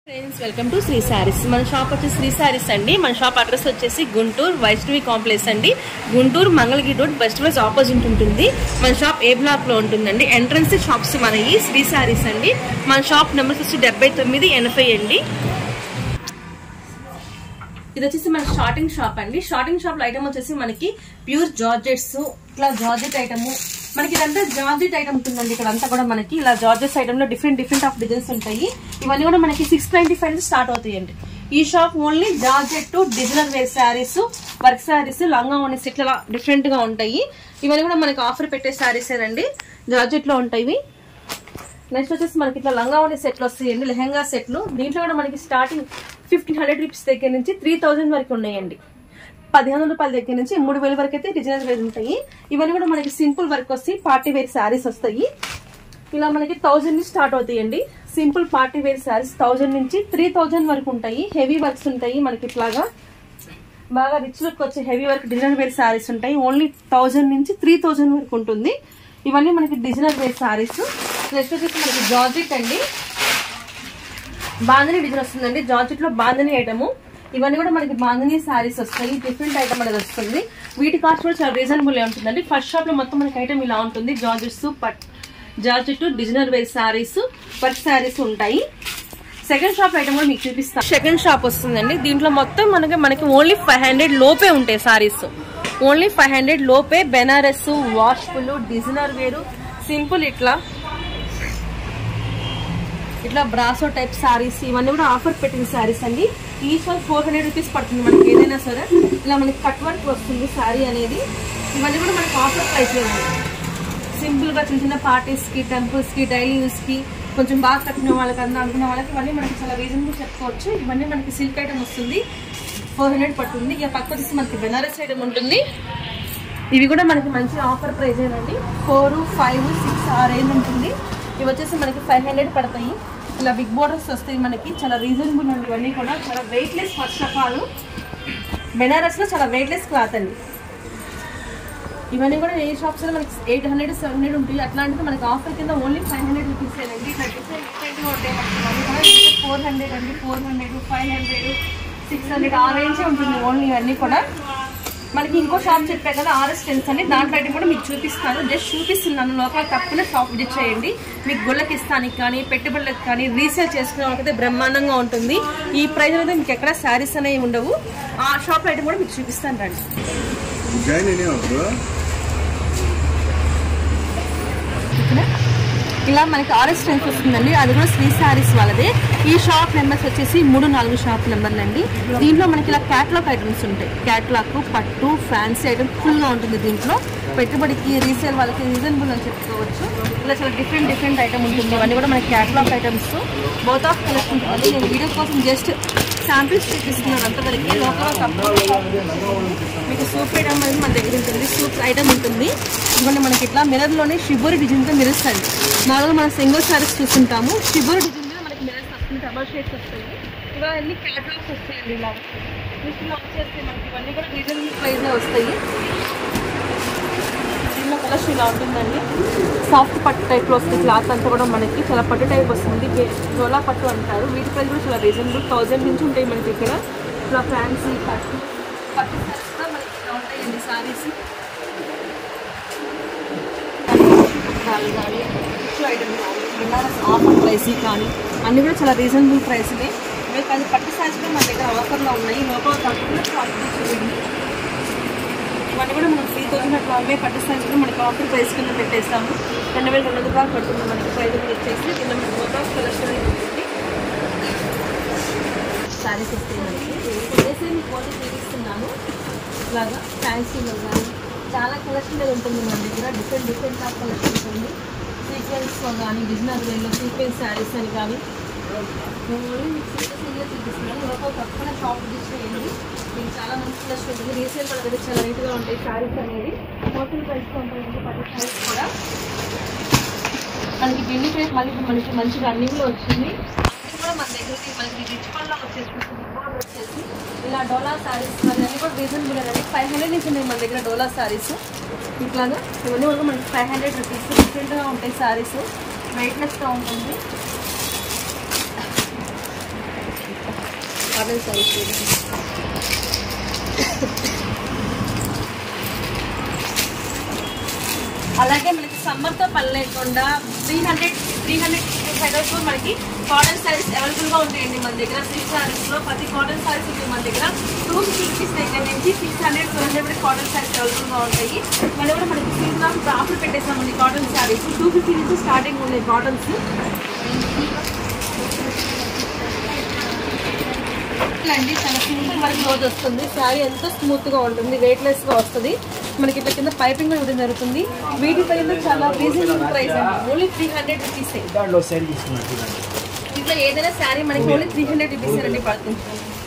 friends welcome to Sri Sarees మన shop వచ్చేసి శ్రీ శారీస్ అండి మన షాప్ అడ్రస్ వచ్చేసి గుంటూరు వైష్ణవి కాంప్లెక్స్ అండి Guntur Mangalagiri road best wise opposite ఉంటుంది మన షాప్ ఏ బ్లాక్ లో ఉంటుందండి ఎంట్రన్స్ షాప్స్ మనకి శ్రీ శారీస్ అండి మన షాప్ నెంబర్ వచ్చి డెబ్బై తొమ్మిది ఎనభై అండి ఇది వచ్చేసి మన షార్టింగ్ షాప్ అండి షార్టింగ్ షాప్ లో ఐటమ్ వచ్చేసి మనకి ప్యూర్ జార్జెట్స్ ఇట్లా జార్జెట్ ఐటమ్ మనకి ఇదంతా జార్జెట్ ఐటమ్ ఉంటుందండి ఇక్కడ అంతా కూడా మనకి ఇలా జార్జెట్స్ ఐటమ్ లో డిఫరెంట్ డిఫరెంట్ ఆఫ్ డిజైన్స్ ఉంటాయి ఇవన్నీ కూడా మనకి సిక్స్ నైన్టీ ఫైవ్ నుంచి స్టార్ట్ అవుతాయండి ఈ shop only georgette designer wear saris work saris లంగా ఉన్న ఇట్లా డిఫరెంట్ గా ఉంటాయి ఇవన్నీ కూడా మనకి ఆఫర్ పెట్టే శారీసేనండి జార్జెట్ లో ఉంటాయి నెక్స్ట్ వచ్చేసి మనకి ఇట్లా లంగా ఉండే సెట్లు వస్తాయండి లెహంగా సెట్లు దీంట్లో కూడా మనకి స్టార్టింగ్ ఫిఫ్టీన్ హండ్రెడ్ రూపీస్ దగ్గర నుంచి త్రీ థౌజండ్ వరకు ఉన్నాయండి పదిహేను రూపాయల దగ్గర నుంచి మూడు వేల వరకు అయితే డిజైనర్ వేర్ ఉంటాయి ఇవన్నీ కూడా మనకి సింపుల్ వర్క్ వస్తాయి పార్టీ వేర్ శారీస్ వస్తాయి ఇలా మనకి థౌజండ్ నుంచి స్టార్ట్ అవుతాయండి simple party wear saris thousand నుంచి త్రీ థౌజండ్ వరకు ఉంటాయి హెవీ వర్క్స్ ఉంటాయి మనకి ఇట్లాగా బాగా రిచ్ లుక్ వచ్చే heavy work designer wear saris ఉంటాయి ఓన్లీ థౌజండ్ నుంచి త్రీ థౌజండ్ వరకు ఉంటుంది ఇవన్నీ మనకి డిజైనర్ వేర్ శారీస్ నెక్స్ట్ వచ్చేసి మనకి జార్జెట్ అండి బాందని డిజైన్ వస్తుందండి జార్జెట్ లో బాందని ఐటమ్ ఇవన్నీ కూడా మనకి బాందని శారీస్ వస్తాయి డిఫరెంట్ ఐటమ్ అనేది వస్తుంది వీటి కాస్ట్ కూడా చాలా రీజనబుల్ ఉంటుంది ఫస్ట్ షాప్ లో మొత్తం మనకి ఐటమ్ ఇలా ఉంటుంది జార్జెట్స్ పట్ georgette designer wear saris work saris ఉంటాయి సెకండ్ షాప్ ఐటమ్ కూడా మీకు చూపిస్తాను సెకండ్ షాప్ వస్తుందండి దీంట్లో మొత్తం మనకి మనకి ఓన్లీ ఫైవ్ హండ్రెడ్ లోపే ఉంటాయి సారీస్ ఓన్లీ ఫైవ్ హండ్రెడ్ లోపే బెనారస్ వాష్ఫుల్ డిజైనర్ వేరు సింపుల్ ఇట్లా ఇట్లా బ్రాసో టైప్ సారీస్ ఇవన్నీ కూడా ఆఫర్ పెట్టిన సారీస్ అండి each one four hundred rupees పడుతుంది మనకి ఏదైనా సరే ఇలా మనకి కట్ వర్క్ వస్తుంది సారీ అనేది ఇవన్నీ కూడా మనకి ఆఫర్ ప్రైస్ సింపుల్ గా చిన్న చిన్న పార్టీస్ కి టెంపుల్స్ కి డైలీ యూస్ కి కొంచెం బాగా కట్టిన వాళ్ళకి అందరూ అనుకున్న వాళ్ళకి ఇవన్నీ మనకి చాలా రీజనబుల్ చెప్పుకోవచ్చు ఇవన్నీ మనకి సిల్క్ ఐటమ్ వస్తుంది ఫోర్ హండ్రెడ్ పడుతుంది ఇక పక్క వచ్చేసి మనకి బెనారస్ ఐటమ్ ఉంటుంది ఇవి కూడా మనకి మంచి ఆఫర్ ప్రైస్ ఏనండి ఫోర్ ఫైవ్ సిక్స్ ఆ రేంజ్ ఉంటుంది ఇవి వచ్చేసి మనకి ఫైవ్ హండ్రెడ్ పడతాయి ఇలా బిగ్ బోర్డర్స్ వస్తాయి మనకి చాలా రీజనబుల్ అండి ఇవన్నీ కూడా చాలా వెయిట్లెస్ ఫస్ట్ ఆఫ్ ఆల్ బెనారస్లో చాలా వెయిట్లెస్ క్లాత్ అండి ఇవన్నీ కూడా ఏ షాప్స్ లో మనకి ఎయిట్ హండ్రెడ్ సెవెన్ హండ్రెడ్ ఉంటాయి అట్లాంటిది మనకి ఆఫర్ కింద ఓన్లీ ఫైవ్ హండ్రెడ్ రూపీస్ అండి ఇట్లా డిఫరెంట్ డిఫరెంట్గా ఉంటాయి మనకి ఫోర్ హండ్రెడ్ అండి four hundred five hundred six hundred ఆ రేంజే ఉంటుంది ఓన్లీ ఇవన్నీ కూడా మనకి ఇంకో షాప్ చెప్పా కదా ఆర్ఎస్ టెన్స్ అని దాంట్లో అయితే కూడా మీకు చూపిస్తాను జస్ట్ చూపిస్తున్నాను లోపల తప్పకుండా షాప్ విజిట్ చేయండి మీకు గుళ్ళకి ఇస్తానికి కానీ పెట్టుబడులకు కానీ రీసేల్ చేసుకునే వాళ్ళకైతే బ్రహ్మాండంగా ఉంటుంది ఈ ప్రైస్ అయితే మీకు ఎక్కడ శారీస్ అనేవి ఉండవు ఆ షాప్ అయితే కూడా మీకు చూపిస్తాను రండి జాయిన్ అయినా బ్రో ఇక్కడ ఇలా మనకి ఆర్ఎస్ స్ట్రెంత్ వస్తుందండి అది కూడా శ్రీ శారీస్ వాళ్ళదే ఈ షాప్ నెంబర్స్ వచ్చేసి మూడు నాలుగు షాప్ నెంబర్లు అండి దీంట్లో మనకి ఇలా క్యాట్లాగ్ ఐటమ్స్ ఉంటాయి క్యాట్లాగ్ పట్టు ఫ్యాన్సీ ఐటమ్ ఫుల్గా ఉంటుంది దీంట్లో పెట్టుబడికి రీసేల్ వాళ్ళకి రీజనబుల్ అని చెప్పుకోవచ్చు ఇలా చాలా డిఫరెంట్ డిఫరెంట్ ఐటమ్ ఉంటుంది ఇవన్నీ కూడా మనకి catalogue items both of colours ఉంటుంది నేను వీడియో కోసం జస్ట్ శాంపిల్స్ చూపిస్తున్నాను అంతవరకు లోపల తప్పకుండా మీకు సూప్ ఐటమ్ అనేది మన దగ్గర ఉంటుంది సూప్ ఐటమ్ ఉంటుంది ఇదిగోండి మనకి ఇట్లా మిర్రర్ లోనే షిబోరి డిజైన్ తో మిరర్స్ అండి మామూలుగా మనం సింగిల్ సారీస్ చూస్తుంటాము షిబోరి డిజైన్ మీద మనకి మిరర్స్ వస్తుంది డబల్ షేడ్స్ వస్తాయి ఇవాళ అన్ని క్యాటలాగ్స్ వస్తాయండి ఇలా వీటిలో వచ్చేస్తే మనకి ఇవన్నీ కూడా రీజనబుల్ ప్రైస్ లో వస్తాయి దీనిలో కలర్స్ ఇలా ఉంటుందండి సాఫ్ట్ పట్టు టైప్లో వస్తుంది క్లాత్ అంతా కూడా మనకి చాలా పట్టు టైప్ వస్తుంది గే- డోలా పట్టు అంటారు వీటి ప్రైస్ కూడా చాలా రీజనబుల్ థౌజండ్ నుంచి ఉంటాయి మనకి ఇక్కడ ఇట్లా ఫ్యాన్సీ పట్టు పట్టు సారీస్ కూడా మనకి ఇలా ఉంటాయండి సారీస్ కానీ కానీ ఇట్లా ఐటమ్ కానీ బెనారస్ ఆఫర్ ప్రైస్ కానీ అన్నీ కూడా చాలా రీజనబుల్ ప్రైస్లే ఇవే కానీ పట్టు సారీస్ కూడా మన దగ్గర ఆఫర్లో ఉన్నాయి లోపల తక్కువ క్వాలిటీ చూడండి ఇవన్నీ కూడా మనం త్రీ థౌసండ్ అట్లా అవే పట్టు సారీస్ కూడా మనకి ఆఫర్ ప్రైస్ కింద పెట్టేస్తాము రెండు వేల రెండు వందల రూపాయలు పడుతుంది మనకి ప్రైస్ కూడా వచ్చేసి దీనిలో మనకి మొత్తం కలర్స్ ఉంటుంది సారీస్ వస్తాయి మనకి వేసే మీకు ఫోటో చూపిస్తున్నాను ఇలాగా ఫ్యాన్సీలో కానీ చాలా కలెక్షన్ అనేది ఉంటుంది మన దగ్గర డిఫరెంట్ డిఫరెంట్ ఆఫ్ కలెక్షన్ ఉంటుంది సీక్వెన్స్లో కానీ డిజైనర్ వేలో సీక్వెన్స్ శారీస్ అని కానీ నేను ఓన్లీ మీకు సింగిల్ సింగిల్ చూపిస్తున్నాను లోపల తప్పకుండా షాప్ విజిట్ చేయండి మీకు చాలా మంచి కలెక్షన్ ఉంటుంది రీసేల్ కూడా దగ్గర చాలా నీట్గా ఉంటాయి శారీస్ అనేది హోటల్ ప్రైస్ ఉంటాయి పది శారీస్ కూడా మనకి ఢిల్లీ ప్రైస్ మళ్ళీ ఇప్పుడు మనకి మంచి రన్నింగ్లో వచ్చింది ఇది కూడా మన దగ్గరికి మనకి రిచ్ పళ్ళ వచ్చేసి border వచ్చేసి ఇలా డోలా సారీస్ అన్నీ కూడా రీజనబుల్ అండి ఫైవ్ హండ్రెడ్ నుంచి ఉన్నాయి మన దగ్గర డోలా సారీస్ ఇట్లాగా ఇవన్నీ కూడా మనకి ఫైవ్ హండ్రెడ్ రూపీస్ డిఫరెంట్గా ఉంటాయి సారీస్ వెయిట్లెస్గా ఉంటుంది కాటన్ సారీస్ అలాగే మనకి సమ్మర్ తో పని లేకుండా three hundred three hundred five వరకు మనకి కాటన్ సారీస్ అవైలబుల్ గా ఉంటాయండి మన దగ్గర త్రీ సారీస్ లో ప్రతి కాటన్ సారీస్ ఉంటుంది మన దగ్గర టూ ఫిఫ్టీ రూపీస్ దగ్గర నుంచి six hundred two hundred cotton saris available గా ఉంటాయి మళ్ళీ కూడా మనకి సీజన్ ఆఫ్ ఆఫర్ పెట్టేసామండి కాటన్ సారీస్ టూ ఫిఫ్టీ నుంచి స్టార్టింగ్ ఉన్నాయి కాటన్స్ అండి చాలా సింపుల్ మనకి రోజు వస్తుంది శారీ ఎంతో స్మూత్ గా ఉంటుంది వెయిట్ లెస్ గా వస్తుంది మనకి ఇట్లా కింద పైపింగ్ కూడా ఇవ్వడం జరుగుతుంది వీటి పైన చాలా రీజనబుల్ ప్రైస్ అండి ఓన్లీ త్రీ హండ్రెడ్ రూపీస్ దాంట్లో సెల్ తీసుకున్నాను చూడండి ఇట్లా ఏదైనా శారీ మనకి ఓన్లీ త్రీ హండ్రెడ్ రూపీస్ అండి పడుతుంది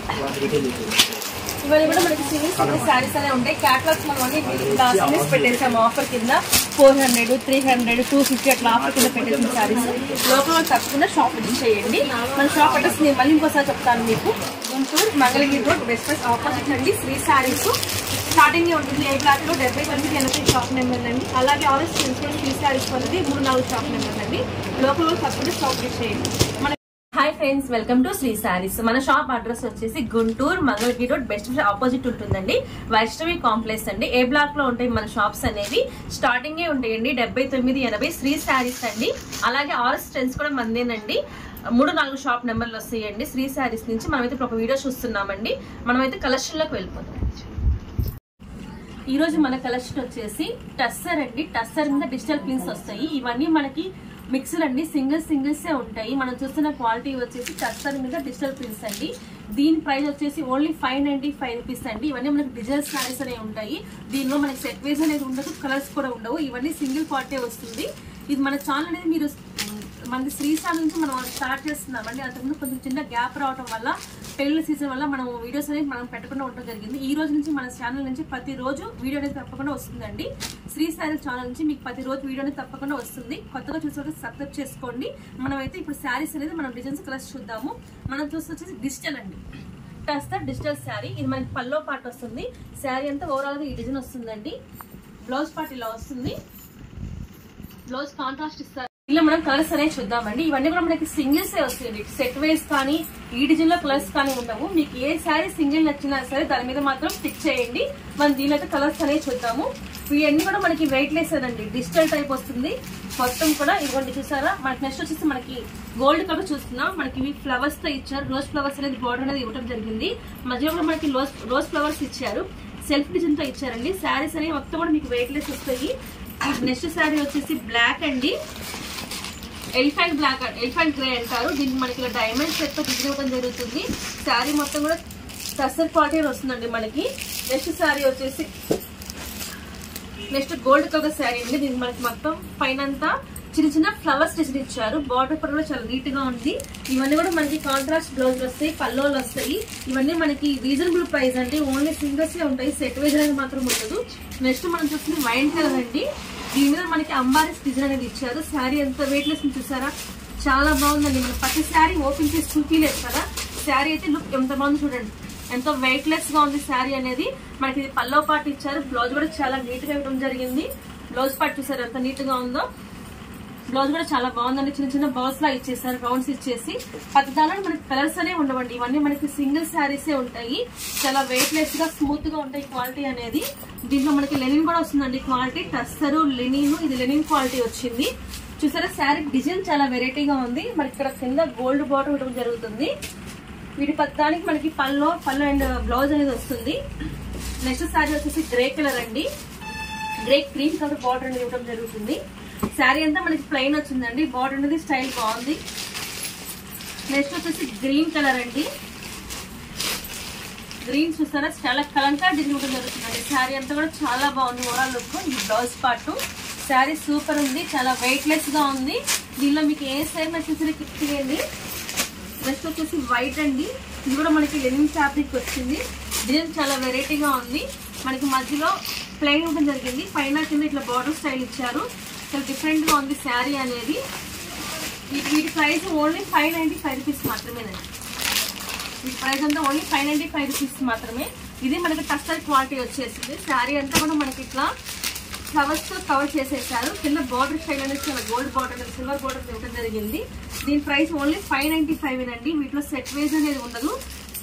ఇవన్నీ కూడా మనకి సింగిల్ సింగిల్ శారీస్ అనే ఉంటాయి క్యాట్లాగ్స్ మనం అన్ని సిరీస్ పెట్టేసాము ఆఫర్ కింద four hundred three hundred two fifty అట్లా ఆఫర్ కింద పెట్టేసిన శారీస్ లోపల వాళ్ళు తప్పకుండా షాప్ విజిట్ చేయండి మన షాప్ అడ్రస్ నేను మళ్ళీ ఇంకోసారి చెప్తాను మీకు Guntur Mangalagiri road west first opposite అండి శ్రీ శారీస్ స్టార్టింగ్ లో ఉంటుంది ఏ బ్లాక్ లో డెబ్బై తొమ్మిది ఎనభై షాప్ నెంబర్ అండి అలాగే ఆరెంజ్ ప్రిన్సిపల్ శ్రీ శారీస్ అనేది మూడు నాలుగు షాప్ నెంబర్ అండి లోపల వాళ్ళు తప్పకుండా షాప్ విజిట్ చేయండి మన hi friends welcome to Sri Sarees మన షాప్ అడ్రస్ వచ్చేసి Guntur Mangalagiri road best opposite ఉంటుందండి వైష్ణవి కాంప్లెక్స్ అండి ఏ బ్లాక్ లో ఉంటాయి మన షాప్స్ అనేవి స్టార్టింగ్ ఏ ఉంటాయండి డెబ్బై తొమ్మిది ఎనభై శ్రీ సారీస్ అండి అలాగే ఆర్ఎస్ ట్రెండ్స్ కూడా మందేనండి మూడు నాలుగు షాప్ నెంబర్లు వస్తాయండి శ్రీ సారీస్ నుంచి మనమైతే ఇప్పుడు ఒక వీడియో చూస్తున్నామండి మనమైతే కలెక్షన్ లోకి వెళ్ళిపోతాం ఈ రోజు మన కలెక్షన్ వచ్చేసి టస్సర్ అండి టస్సర్ మీద డిజిటల్ పిన్స్ వస్తాయి ఇవన్నీ మనకి మిక్సర్ అండి సింగిల్ సింగిల్స్ ఉంటాయి మనం చూస్తున్న క్వాలిటీ వచ్చేసి టస్సర్ మీద డిజిటల్ పిన్స్ అండి దీని ప్రైస్ వచ్చేసి only five ninety five rupees అండి ఇవన్నీ మనకి డిజిటల్ శారీస్ అనేవి ఉంటాయి దీనిలో మనకి సెట్ వేస్ అనేది ఉండదు కలర్స్ కూడా ఉండవు ఇవన్నీ సింగిల్ క్వాలిటీ వస్తుంది ఇది మన ఛానల్ అనేది మీరు మనకి శ్రీశాల నుంచి మనం స్టార్ట్ చేస్తున్నాం అండి అంతకుముందు కొంచెం చిన్న గ్యాప్ రావడం వల్ల పెళ్లి సీజన్ వల్ల మనం వీడియోస్ అనేది మనం పెట్టకుండా ఉండడం జరిగింది ఈ రోజు నుంచి మన ఛానల్ నుంచి ప్రతి రోజు వీడియో అనేది తప్పకుండా వస్తుందండి శ్రీశాల ఛానల్ నుంచి మీకు ప్రతి రోజు వీడియో అనేది తప్పకుండా వస్తుంది కొత్తగా చూసే సబ్స్క్రైబ్ చేసుకోండి మనం అయితే ఇప్పుడు శారీస్ అనేది మనం డిజైన్స్ కలర్స్ చూద్దాము మనం చూస్తే వచ్చేసి డిజిటల్ అండి టస్టర్ డిజిటల్ శారీ ఇది మనకి పల్లో పార్ట్ వస్తుంది శారీ అంతా ఓవరాల్ గా ఈ డిజైన్ వస్తుందండి బ్లౌజ్ పార్ట్ ఇలా వస్తుంది బ్లౌజ్ కాంట్రాస్ట్ ఇస్తారు ఇలా మనం కలర్స్ అనేవి చూద్దామండి ఇవన్నీ కూడా మనకి సింగిల్స్ వస్తాయండి సెట్ వైస్ కానీ ఈ డిజైన్ లో కలర్స్ కానీ ఉండవు మీకు ఏ శారీ సింగిల్ నచ్చినా సరే దాని మీద మాత్రం స్టిక్ చేయండి మనం దీనిలో అయితే కలర్స్ అనేవి చూద్దాము ఇవన్నీ కూడా మనకి వెయిట్ లెస్ అండి డిజిటల్ టైప్ వస్తుంది మొత్తం కూడా ఇవ్వండి చూసారా మనకి నెక్స్ట్ వచ్చేసి మనకి గోల్డ్ కలర్ చూస్తున్నాం మనకి ఇవి ఫ్లవర్స్ తో ఇచ్చారు రోజ్ ఫ్లవర్స్ అనేది బోర్డర్ అనేది ఇవ్వడం జరిగింది మధ్యలో కూడా మనకి రోజ్ రోజ్ ఫ్లవర్స్ ఇచ్చారు సెల్ఫ్ డిజైన్ తో ఇచ్చారండి శారీస్ అనేవి మొత్తం కూడా మీకు వెయిట్ లెస్ వస్తాయి నెక్స్ట్ శారీ వచ్చేసి బ్లాక్ అండి ఎలిఫెంట్ బ్లాక్ ఎలిఫెంట్ గ్రే అంటారు దీనికి మనకి ఇలా డైమండ్ సెట్ తో డిజైన్ ఇవ్వడం జరుగుతుంది శారీ మొత్తం కూడా టసర్ క్వాలిటీ వస్తుందండి మనకి నెక్స్ట్ శారీ వచ్చేసి నెక్స్ట్ గోల్డ్ కలర్ శారీ అండి దీనికి మనకి మొత్తం పైన అంతా చిన్న చిన్న ఫ్లవర్స్ డిజైన్ ఇచ్చారు బార్డర్ పర్ కూడా చాలా నీట్ గా ఉంది ఇవన్నీ కూడా మనకి కాంట్రాస్ట్ బ్లౌజ్ వస్తాయి పల్లోలు వస్తాయి ఇవన్నీ మనకి రీజనబుల్ ప్రైస్ అండి ఓన్లీ సింగల్స్ ఉంటాయి సెట్ వైజ్ అనేది మాత్రం ఉండదు నెక్స్ట్ మనం చూస్తుంది వైన్ కలర్ అండి దీని మీద మనకి అంబారీస్ డిజైన్ అనేది ఇచ్చారు శారీ ఎంత వెయిట్ లెస్ చూసారా చాలా బాగుందండి మన ప్రతి శారీ ఓపెన్ చేసి చూపించలేదు కదా శారీ అయితే లుక్ ఎంత బాగుంది చూడండి ఎంతో వెయిట్ లెస్ గా ఉంది శారీ అనేది మనకి ఇది పల్లో పాటు ఇచ్చారు బ్లౌజ్ కూడా చాలా నీట్ గా ఇవ్వడం జరిగింది బ్లౌజ్ పార్ట్ చూసారు ఎంత నీట్ గా ఉందో బ్లౌజ్ కూడా చాలా బాగుందండి చిన్న చిన్న బౌల్స్ లా ఇచ్చేసారు రౌండ్స్ ఇచ్చేసి ప్రతి దానిలో మనకి కలర్స్ అనే ఉండవండి ఇవన్నీ మనకి సింగిల్ శారీసే ఉంటాయి చాలా వెయిట్ లెస్ గా స్మూత్ గా ఉంటాయి క్వాలిటీ అనేది దీంట్లో మనకి లెనిన్ కూడా వస్తుందండి క్వాలిటీ టస్సరు లెనిన్ ఇది లెనిన్ క్వాలిటీ వచ్చింది చూసారా శారీ డిజైన్ చాలా వెరైటీగా ఉంది మనకి ఇక్కడ కింద గోల్డ్ బాటర్ ఇవ్వడం జరుగుతుంది వీటి పత్తానికి మనకి పళ్ళు పళ్ళు అండ్ బ్లౌజ్ అనేది వస్తుంది నెక్స్ట్ శారీ వచ్చేసి గ్రే కలర్ అండి గ్రే క్రీమ్ కలర్ బార్డర్ అనేది ఇవ్వడం జరుగుతుంది శారీ అంతా మనకి ప్లెయిన్ వచ్చిందండి బార్డర్ అనేది స్టైల్ బాగుంది నెక్స్ట్ వచ్చేసి గ్రీన్ కలర్ అండి గ్రీన్ చూస్తారా చాలా కలంకా డిజైన్ ఇవ్వడం జరుగుతుందండి శారీ అంతా కూడా చాలా బాగుంది ఓవరాల్ లుక్ ఇది బ్లౌజ్ పార్ట్ శారీ సూపర్ ఉంది చాలా వెయిట్ లెస్ గా ఉంది దీనిలో మీకు ఏ శారీ నచ్చేసి కిట్ చేయండి నెక్స్ట్ వచ్చేసి వైట్ అండి ఇది కూడా మనకి లెనిన్ ఫ్యాబ్రిక్ వచ్చింది డిజైన్ చాలా వెరైటీగా ఉంది మనకి మధ్యలో ప్లెయిన్ ఉండడం జరిగింది పైన కింద ఇట్లా బార్డర్ స్టైల్ ఇచ్చారు చాలా డిఫరెంట్ గా ఉంది శారీ అనేది వీటి వీటి price only five ninety five rupees మాత్రమేనండి వీటి ప్రైస్ అంతా only five ninety five rupees మాత్రమే ఇది మనకి టస్టర్ క్వాలిటీ వచ్చేసింది శారీ అంతా కూడా మనకి ఇట్లా ఫ్లవర్స్ తో కవర్ చేసేసారు కింద బార్డర్ స్టైల్ అనేది చాలా గోల్డ్ బార్డర్ అనేది సిల్వర్ బార్డర్ ఇవ్వడం జరిగింది దీని price only five ninety five అండి వీటిలో సెట్ వేజ్ అనేది ఉండదు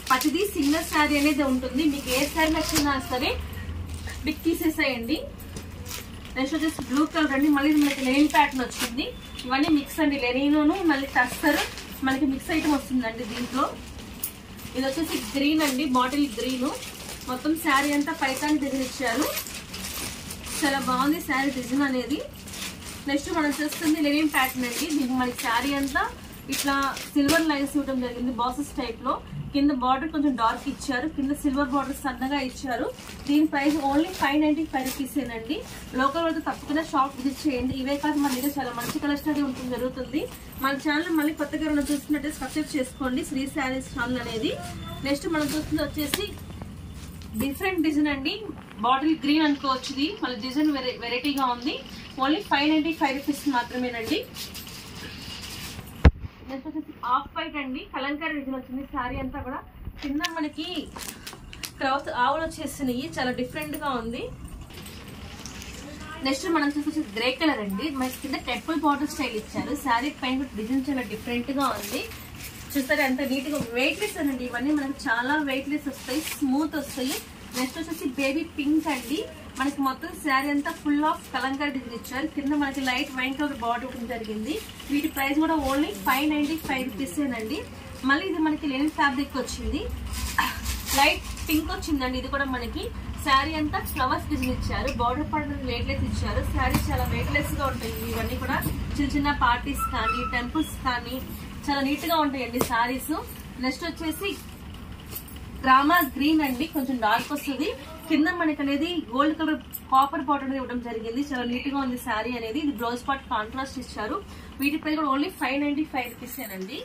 ప్రతిదీ సింగిల్ శారీ అనేది ఉంటుంది మీకు ఏ శారీ నచ్చినా సరే బిగ్ తీసేసేయండి నెక్స్ట్ వచ్చేసి బ్లూ కలర్ అండి మళ్ళీ ఇది మనకి లెనిన్ ప్యాటర్న్ వచ్చింది ఇవన్నీ మిక్స్ అండి లెనిన్ను మళ్ళీ టస్టర్ మనకి మిక్స్ ఐటమ్ వస్తుందండి దీంట్లో ఇది వచ్చేసి గ్రీన్ అండి బాటిల్ గ్రీన్ మొత్తం శారీ అంతా పైతాన్ని డిజైన్ ఇచ్చారు చాలా బాగుంది శారీ డిజైన్ అనేది నెక్స్ట్ మనం చూస్తుంది లెనిన్ ప్యాటర్న్ అండి దీనికి మనకి శారీ అంతా ఇట్లా సిల్వర్ లైన్స్ ఇవ్వడం జరిగింది బాసెస్ టైప్ లో కింద బార్డర్ కొంచెం డార్క్ ఇచ్చారు కింద సిల్వర్ బార్డర్ సన్నగా ఇచ్చారు దీని price only five ninety five rupees ఏనండి లోకల్ వాళ్ళతో తప్పకుండా షాప్ విజిట్ చేయండి ఇవే కాదు మన దగ్గర చాలా మంచి కలెక్షన్ అనేది ఉంటుంది జరుగుతుంది మన ఛానల్ మళ్ళీ కొత్తగా ఎవరైనా చూస్తున్నట్టే సబ్స్క్రైబ్ చేసుకోండి శ్రీ శారీస్ ఛానల్ అనేది నెక్స్ట్ మనం చూస్తుంది వచ్చేసి డిఫరెంట్ డిజైన్ అండి బాటిల్ గ్రీన్ అనుకోవచ్చు ఇది మళ్ళీ డిజైన్ వెరైటీగా ఉంది only five ninety five rupees మాత్రమేనండి నెక్స్ట్ వచ్చేసి ఆఫ్ వైట్ అండి కలంకారీ డిజైన్ వచ్చింది శారీ అంతా కూడా కింద మనకి క్రాస్ ఆవులు వచ్చేసినాయి చాలా డిఫరెంట్ గా ఉంది నెక్స్ట్ మనం చూసి గ్రే కలర్ అండి మనకి కింద టెంపుల్ బార్డర్ స్టైల్ ఇచ్చారు శారీ పైన డిజైన్ చాలా డిఫరెంట్ గా ఉంది చూస్తారు ఎంత నీట్ గా వెయిట్ లెస్ అండి ఇవన్నీ మనకి చాలా వెయిట్ లెస్ వస్తాయి స్మూత్ వస్తాయి నెక్స్ట్ వచ్చేసి బేబీ పింక్ అండి మనకి మొత్తం శారీ అంతా ఫుల్ ఆఫ్ కలంకారీ డిజైన్ ఇచ్చారు కింద మనకి లైట్ వైన్ కలర్ బార్డర్ ఇవ్వడం జరిగింది వీటి ప్రైస్ కూడా only five ninety five rupees అండి మళ్ళీ ఇది మనకి లెనిన్ ఫ్యాబ్రిక్ వచ్చింది లైట్ పింక్ వచ్చిందండి ఇది కూడా మనకి శారీ అంతా ఫ్లవర్స్ డిజైన్ ఇచ్చారు బార్డర్ పార్ట్ వెయిట్ లెస్ ఇచ్చారు శారీ చాలా వెయిట్ లెస్ గా ఉంటాయి ఇవన్నీ కూడా చిన్న చిన్న పార్టీస్ కానీ టెంపుల్స్ కానీ చాలా నీట్ గా ఉంటాయండి శారీస్ నెక్స్ట్ వచ్చేసి రామా గ్రీన్ అండి కొంచెం డార్క్ వస్తుంది కింద మనకి అనేది గోల్డ్ కలర్ కాపర్ బార్డర్ ఇవ్వడం జరిగింది చాలా నీట్ గా ఉంది శారీ అనేది ఇది బ్లౌజ్ పార్ట్ కాంట్రాస్ట్ ఇచ్చారు వీటి ప్రైస్ కూడా only five ninety five rupees అండి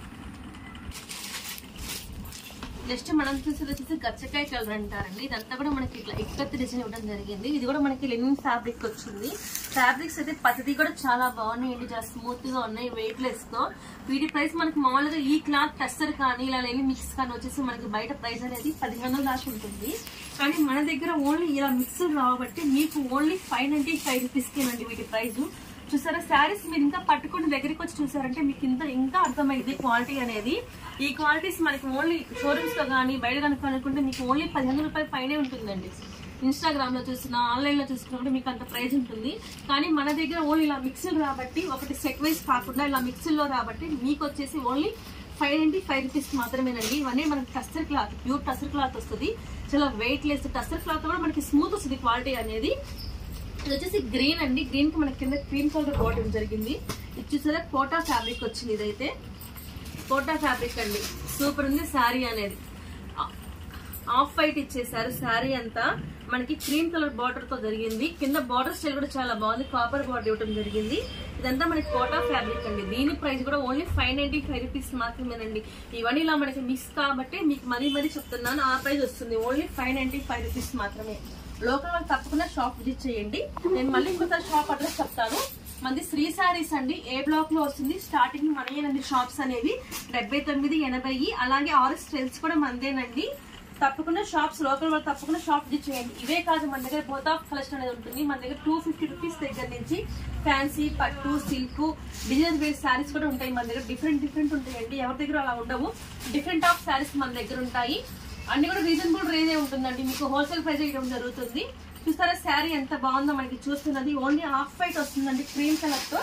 నెక్స్ట్ మనం చూసేది వచ్చేసి గచ్చకాయ కలర్ అంటారండి ఇదంతా కూడా మనకి ఇట్లా ఇక్కత్ డిజైన్ ఇవ్వడం జరిగింది ఇది కూడా మనకి లెనిన్ ఫ్యాబ్రిక్ వచ్చింది ఫ్యాబ్రిక్స్ అయితే ప్రతిదీ కూడా చాలా బాగున్నాయండి చాలా స్మూత్ గా ఉన్నాయి వెయిట్ లెస్ తో వీటి ప్రైస్ మనకి మామూలుగా ఈ క్లాత్ టెస్టర్ కానీ ఇలా లేని మిక్స్ కానీ వచ్చేసి మనకి బయట ప్రైస్ అనేది పదిహేను వందల దాకా ఉంటుంది కానీ మన దగ్గర ఓన్లీ ఇలా మిక్స్డ్ రాబట్టి మీకు ఓన్లీ ఫైవ్ నైన్టీ ఫైవ్ రూపీస్కేనండి వీటి ప్రైస్ చూసారా శారీస్ మీరు ఇంకా పట్టుకుని దగ్గరికి వచ్చి చూసారంటే మీకు ఇంత ఇంకా అర్థమైంది క్వాలిటీ అనేది ఈ క్వాలిటీస్ మనకి ఓన్లీ షోరూమ్స్ లో కానీ బయట కనుక అనుకుంటే మీకు ఓన్లీ పదిహేను రూపాయల పైనే ఉంటుందండి ఇన్స్టాగ్రామ్ లో చూసినా ఆన్లైన్ లో చూసినా కూడా మీకు అంత ప్రైస్ ఉంటుంది కానీ మన దగ్గర ఓన్లీ ఇలా మిక్స్డ్ రాబట్టి ఒకటి సెట్ వైజ్ కాకుండా ఇలా మిక్స్డ్ లో రాబట్టి మీకు వచ్చేసి only five ninety five rupees మాత్రమేనండి ఇవన్నీ మనకి tussar cloth pure tussar cloth వస్తుంది చాలా వెయిట్ లెస్ టస్టర్ క్లాత్ కూడా మనకి స్మూత్ వస్తుంది క్వాలిటీ అనేది ఇది వచ్చేసి గ్రీన్ అండి గ్రీన్ కి మనకి కింద క్రీమ్ కలర్ బాటమ్ జరిగింది ఇది చూసారా కోటా ఫ్యాబ్రిక్ వచ్చింది ఇదైతే కోటా ఫ్యాబ్రిక్ అండి సూపర్ ఉంది శారీ అనేది ఆ- ఆఫ్ వైట్ ఇచ్చేసారు శారీ అంతా మనకి క్రీమ్ కలర్ బార్డర్ తో జరిగింది కింద బార్డర్ స్టైల్ కూడా చాలా బాగుంది కాపర్ బార్డర్ ఇవ్వడం జరిగింది ఇదంతా మనకి కోటా ఫ్యాబ్రిక్ అండి దీని ప్రైస్ కూడా only five ninety five rupees మాత్రమేనండి ఇవన్నీ ఇలా మనకి మిక్స్ కాబట్టి మీకు మరీ మరీ చెప్తున్నాను ఆ ప్రైస్ వస్తుంది only five ninety five rupees మాత్రమే లోకల్ వాళ్ళు తప్పకుండా షాప్ విజిట్ చేయండి నేను మళ్ళీ ఇంకొకసారి షాప్ అడ్రస్ చెప్తాను మంది శ్రీ సారీస్ అండి ఏ బ్లాక్ లో వస్తుంది స్టార్టింగ్ మనయేనండి షాప్స్ అనేవి డెబ్బై తొమ్మిది ఎనభై అలాగే ఆరెంజ్ ట్రెండ్స్ కూడా మందేనండి తప్పకుండా షాప్స్ లోకల్ వాళ్ళు తప్పకుండా షాప్ విజిట్ చేయండి ఇవే కాదు మన దగ్గర బోత్ ఆఫ్ కలెక్షన్ అనేది ఉంటుంది మన దగ్గర టూ ఫిఫ్టీ రూపీస్ దగ్గర నుంచి ఫ్యాన్సీ పట్టు సిల్క్ డిజైన్ బేస్ శారీస్ కూడా ఉంటాయి మన దగ్గర డిఫరెంట్ డిఫరెంట్ ఉంటాయండి ఎవరి దగ్గర అలా ఉండవు డిఫరెంట్ ఆఫ్ శారీస్ మన దగ్గర ఉంటాయి అన్ని కూడా రీజనబుల్ రేంజ్ ఉంటుందండి మీకు హోల్సేల్ ప్రైస్ ఇవ్వడం జరుగుతుంది చూస్తారా శారీ ఎంత బాగుందో మనకి చూస్తున్నది ఓన్లీ హాఫ్ వైట్ వస్తుందండి క్రీమ్ కలర్ తో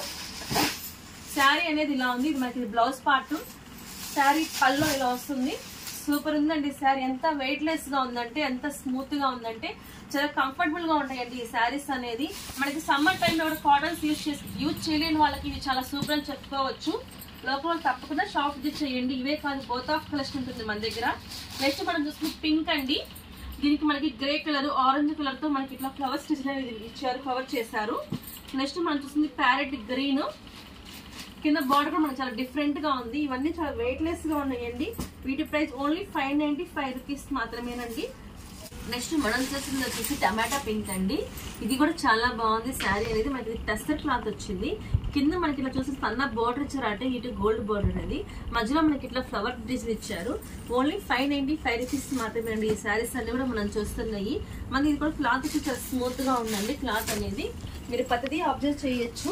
శారీ అనేది ఇలా ఉంది ఇది మనకి బ్లౌజ్ పార్ట్ శారీ పల్లో ఇలా వస్తుంది సూపర్ ఉందండి శారీ ఎంత వెయిట్ లెస్ గా ఉందంటే ఎంత స్మూత్ గా ఉందంటే చాలా కంఫర్టబుల్ గా ఉంటాయండి ఈ శారీస్ అనేది మనకి సమ్మర్ టైంలో కూడా కాటన్స్ యూజ్ చేసి యూజ్ చేయలేని వాళ్ళకి ఇవి చాలా సూపర్ అని చెప్పుకోవచ్చు లోపల తప్పకుండా షాప్ విజిట్ చేయండి ఇవే కాదు బోత్ ఆఫ్ కలెక్షన్ ఉంటుంది మన దగ్గర నెక్స్ట్ మనం చూసుకుంటే పింక్ అండి దీనికి మనకి గ్రే కలర్ ఆరెంజ్ కలర్ తో మనకి ఇట్లా ఫ్లవర్స్ డిజైన్ అనేది ఇచ్చారు కవర్ చేశారు నెక్స్ట్ మనం చూస్తుంది ప్యారెట్ గ్రీన్ కింద బార్డర్ కూడా మనకి చాలా డిఫరెంట్ గా ఉంది ఇవన్నీ చాలా వెయిట్ లెస్ గా ఉన్నాయండి వీటి price only five ninety five rupees మాత్రమేనండి నెక్స్ట్ మనం చూసింది వచ్చేసి టమాటా పింక్ అండి ఇది కూడా చాలా బాగుంది శారీ అనేది మనకి టెస్టర్ క్లాత్ వచ్చింది కింద మనకి ఇట్లా చూసి సన్న బోర్డర్ ఇచ్చారు అంటే ఇటు గోల్డ్ బోర్డర్ అనేది మధ్యలో మనకి ఇట్లా ఫ్లవర్ డిజైన్ ఇచ్చారు only five ninety five rupees మాత్రమే అండి ఈ శారీస్ అన్ని కూడా మనం చూస్తున్నాయి మనకి ఇది కూడా క్లాత్ వచ్చి చాలా స్మూత్ గా ఉందండి క్లాత్ అనేది మీరు ప్రతిదీ అబ్జర్వ్ చేయొచ్చు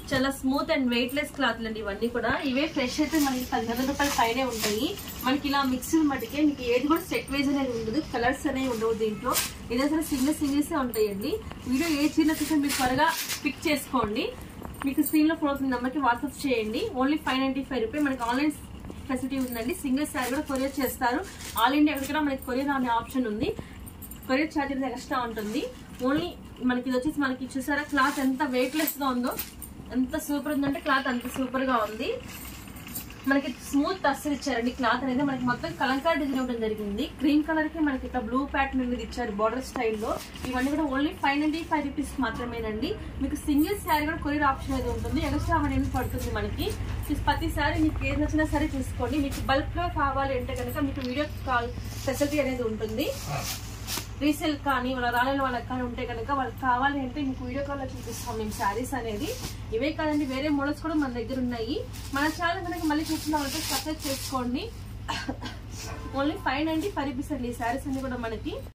చాలా smooth and weightless cloth అండి ఇవన్నీ కూడా ఇవే ఫ్రెష్ అయితే మనకి పదిహేను రూపాయల పైనే ఉంటాయి మనకి ఇలా మిక్స్డ్ మటుకే మీకు ఏది కూడా సెట్ వైజ్ అనేది ఉండదు కలర్స్ అనేవి ఉండవు దీంట్లో ఏదైనా సరే సింగిల్ సింగిల్స్ ఉంటాయండి వీడియో ఏ చీర చూసినా మీరు త్వరగా పిక్ చేసుకోండి మీకు స్క్రీన్ లో ఫోన్ అవుతున్న నెంబర్కి వాట్సాప్ చేయండి only five ninety five rupee మనకి ఆన్లైన్ ఫెసిలిటీ ఉందండి సింగిల్ శారీ కూడా కొరియర్ చేస్తారు ఆల్ ఇండియా ఎక్కడికైనా మనకి కొరియర్ అనే ఆప్షన్ ఉంది కొరియర్ ఛార్జెస్ ఎక్స్ట్రా ఉంటుంది ఓన్లీ మనకి ఇది వచ్చేసి మనకి చూసారా క్లాత్ ఎంత వెయిట్ లెస్ గా ఉందో ఎంత సూపర్ ఉందంటే క్లాత్ అంత సూపర్ గా ఉంది మనకి స్మూత్ టస్సర్ ఇచ్చారండి క్లాత్ అనేది మనకి మొత్తం కలంకారీ డిజైన్ ఇవ్వడం జరిగింది క్రీమ్ కలర్ కి మనకి ఇట్లా బ్లూ ప్యాటర్న్ అనేది ఇచ్చారు బార్డర్ స్టైల్లో ఇవన్నీ కూడా only five ninety five rupees మాత్రమేనండి మీకు సింగిల్ శారీ కూడా కొరియర్ ఆప్షన్ అనేది ఉంటుంది ఎక్స్ట్రా అనేది పడుతుంది మనకి మీకు ప్రతి శారీ మీకు ఏది నచ్చినా సరే తీసుకోండి మీకు బల్క్ లో కావాలి అంటే కనుక మీకు వీడియో కాల్ ఫెసిలిటీ అనేది ఉంటుంది రీసేల్ కానీ వాళ్ళ రాలేని వాళ్ళకి కానీ ఉంటే కనుక వాళ్ళకి కావాలి అంటే మీకు వీడియో కాల్లో చూపిస్తాం మేము శారీస్ అనేది ఇవే కాదండి వేరే మోడల్స్ కూడా మన దగ్గర ఉన్నాయి మన ఛానల్ కనుక మళ్ళీ చూస్తున్న వాళ్ళతో సబ్స్క్రైబ్ చేసుకోండి only five ninety five rupees అండి ఈ శారీస్ అన్ని కూడా మనకి